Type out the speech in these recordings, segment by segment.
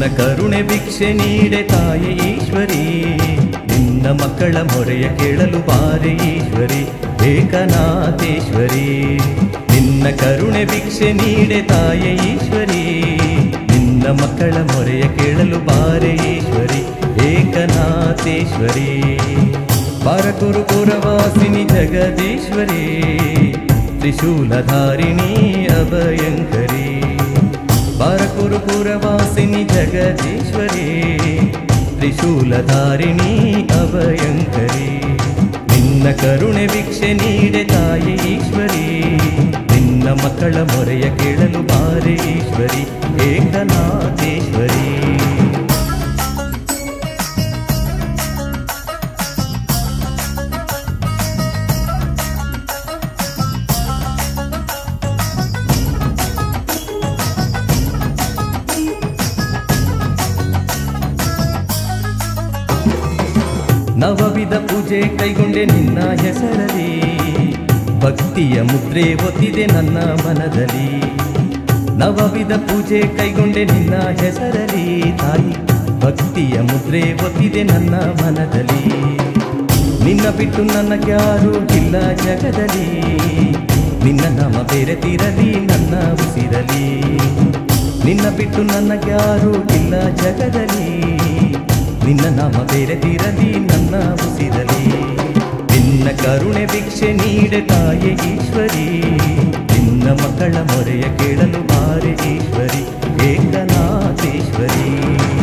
ನಿನ್ನ ಕರುಣೆ ಭಿಕ್ಷೆ ನೀಡೆ ತಾಯಿ ಈಶ್ವರಿ ನಿನ್ನ ಮಕ್ಕಳ ಮೊರೆಯ ಕೇಳಲು ಬಾರೆ ಈಶ್ವರಿ ಏಕನಾಥೇಶ್ವರಿ ನಿನ್ನ ಕರುಣೆ ಭಿಕ್ಷೆ ನೀಡೆ ತಾಯಿ ಈಶ್ವರಿ ನಿನ್ನ ಮಕ್ಕಳ ಮೊರೆಯ ಕೇಳಲು ಬಾರೆ ಈಶ್ವರಿ ಏಕನಾಥೇಶ್ವರಿ ಬಾರಕುರು ಪುರವಾಸಿನಿ ಜಗದೀಶ್ವರಿ ತ್ರಿಶೂಲಧಾರಿಣಿ ಅಭಯಂಕರಿ ಬಾರಕುರು ಪುರವಾಸಿನಿ ಜಗದೀಶ್ವರಿ ತ್ರಿಶೂಲಧಾರಿಣಿ ಅಭಯಂಕರಿ ನಿನ್ನ ಕರುಣೆ ಭಿಕ್ಷೆ ನೀಡೆ ತಾಯಿ ಈಶ್ವರಿ ನಿನ್ನ ಮಕ್ಕಳ ಮೊರೆಯ ಕೇಳಲು ಬಾರೆ ಈಶ್ವರಿ ಏಕನಾಥೇಶ್ವರಿ ನವವಿಧ ಪೂಜೆ ಕೈಗೊಂಡೆ ನಿನ್ನ ಹೆಸರಲ್ಲಿ ಭಕ್ತಿಯ ಮುದ್ರೆ ಒತ್ತಿದೆ ನನ್ನ ಮನದಲ್ಲಿ ನವವಿಧ ಪೂಜೆ ಕೈಗೊಂಡೆ ನಿನ್ನ ಹೆಸರಲ್ಲಿ ತಾಯಿ ಭಕ್ತಿಯ ಮುದ್ರೆ ಒತ್ತಿದೆ ನನ್ನ ಮನದಲ್ಲಿ ನಿನ್ನ ಬಿಟ್ಟು ನನ್ನ ಯಾರು ಇಲ್ಲ ಜಗದಲ್ಲಿ ನಿನ್ನ ನಾಮ ಬೆರೆತಿರಲಿ ನನ್ನ ಉಸಿರಲಿ ನಿನ್ನ ಬಿಟ್ಟು ನನ್ನ ಯಾರು ಇಲ್ಲ ಜಗದಲ್ಲಿ ನಿನ್ನ ನಾಮ ಬೆರೆತಿರಲಿ ನನ್ನ ಉಸಿರಲಿ ನಿನ್ನ ಕರುಣೆ ಭಿಕ್ಷೆ ನೀಡೆ ತಾಯೆ ಈಶ್ವರಿ ನಿನ್ನ ಮಕ್ಕಳ ಮೊರೆಯ ಕೇಳಲು ಬಾರೆ ಈಶ್ವರಿ ಏಕನಾಥೇಶ್ವರಿ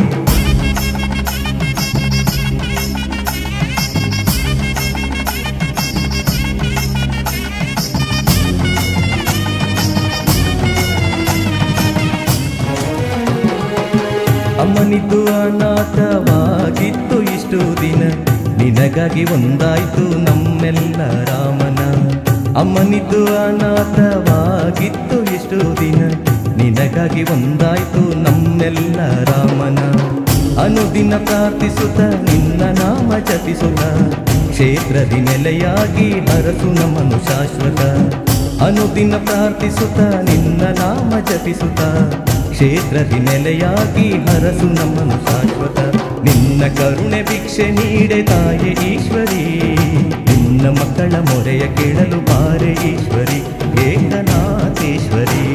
ಅಮ್ಮನಿದ್ದು ಅನಾಥವಾಗಿತ್ತು ಇಷ್ಟು ದಿನ ನಿನಗಾಗಿ ಒಂದಾಯ್ತು ನಮ್ಮೆಲ್ಲ ರಾಮನ ಅಮ್ಮನಿದ್ದು ಅನಾಥವಾಗಿತ್ತು ಇಷ್ಟು ದಿನ ನಿನಗಾಗಿ ಒಂದಾಯ್ತು ನಮ್ಮೆಲ್ಲ ರಾಮನ ಅನುದಿನ ಪ್ರಾರ್ಥಿಸುತ್ತ ನಿನ್ನ ನಾಮ ಜಪಿಸುತ್ತ ಕ್ಷೇತ್ರದಿ ನೆಲೆಯಾಗಿ ಹರಸು ನಮ್ಮನು ಶಾಶ್ವತ ಅನುದಿನ ಪ್ರಾರ್ಥಿಸುತ್ತ ನಿನ್ನ ನಾಮ ಜಪಿಸುತ್ತ ಕ್ಷೇತ್ರದಿ ನೆಲೆಯಾಗಿ ಹರಸು ನಮ್ಮನು ಶಾಶ್ವತ ನಿನ್ನ ಕರುಣೆ ಭಿಕ್ಷೆ ನೀಡೆ ತಾಯೆ ಈಶ್ವರಿ ನಿನ್ನ ಮಕ್ಕಳ ಮೊರೆಯ ಕೇಳಲು ಬಾರೆ ಈಶ್ವರಿ ಏಕನಾಥೇಶ್ವರಿ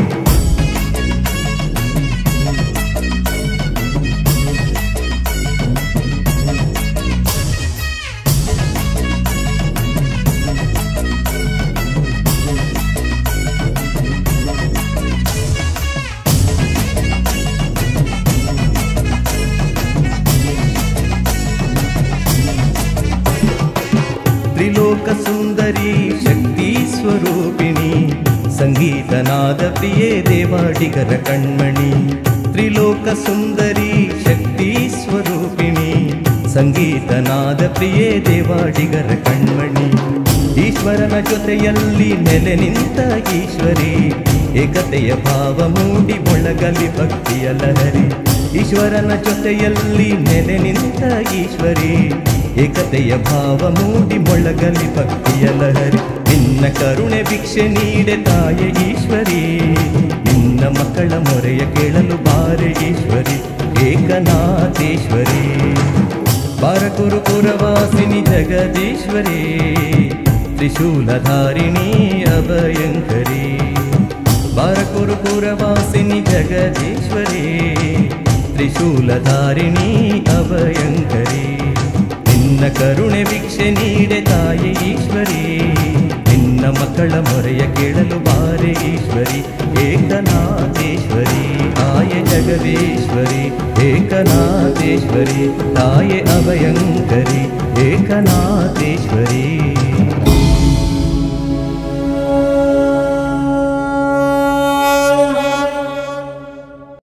ತ್ರಿಲೋಕ ಸುಂದರಿ ಶಕ್ತಿ ಸ್ವರೂಪಿಣಿ ಸಂಗೀತನಾದ ಪ್ರಿಯೇ ದೇವಾಡಿಗರ ಕಣ್ಮಣಿ ತ್ರಿಲೋಕ ಸುಂದರಿ ಶಕ್ತಿ ಸ್ವರೂಪಿಣಿ ಸಂಗೀತನಾದ ಪ್ರಿಯೇ ದೇವಾಡಿಗರ ಕಣ್ಮಣಿ ಈಶ್ವರನ ಜೊತೆಯಲ್ಲಿ ನೆಲೆ ನಿಂತ ಈಶ್ವರಿ ಏಕತೆಯ ಭಾವ ಮೂಡಿ ಮೊಳಗಲಿ ಭಕ್ತಿಯ ಲಹರಿ ಈಶ್ವರನ ಜೊತೆಯಲ್ಲಿ ನೆಲೆ ನಿಂತ ಈಶ್ವರಿ ಏಕತೆಯ ಭಾವ ಮೂಡಿ ಮೊಳಗಲಿ ಭಕ್ತಿಯ ಲಹರಿ ನಿನ್ನ ಕರುಣೆ ಭಿಕ್ಷೆ ನೀಡೆ ತಾಯ ಈಶ್ವರಿ ನಿನ್ನ ಮಕ್ಕಳ ಮೊರೆಯ ಕೇಳಲು ಬಾರೆ ಈಶ್ವರಿ ಏಕನಾಥೇಶ್ವರಿ ಬಾರಕುರು ಪುರವಾಸಿನಿ ಜಗದೀಶ್ವರಿ ತ್ರಿಶೂಲಧಾರಿಣಿ ಅಭಯಂಕರಿ ಬಾರಕುರು ಪುರವಾಸಿನಿ ಜಗದೀಶ್ವರಿ ತ್ರಿಶೂಲಧಾರಿಣಿ ಅಭಯಂಕರಿ ನಿನ್ನ ಕರುಣೆ ಭಿಕ್ಷೆ ನೀಡೆ ತಾಯಿ ಈಶ್ವರಿ ನಿನ್ನ ಮಕ್ಕಳ ಮೊರೆಯ ಕೇಳಲು ಬಾರೆ ಈಶ್ವರಿ ಏಕನಾಥೇಶ್ವರಿ ತಾಯೆ ಜಗದೀಶ್ವರಿ ಏಕನಾಥೇಶ್ವರಿ ತಾಯೆ ಅಭಯಂಕರಿ ಏಕನಾಥೇಶ್ವರಿ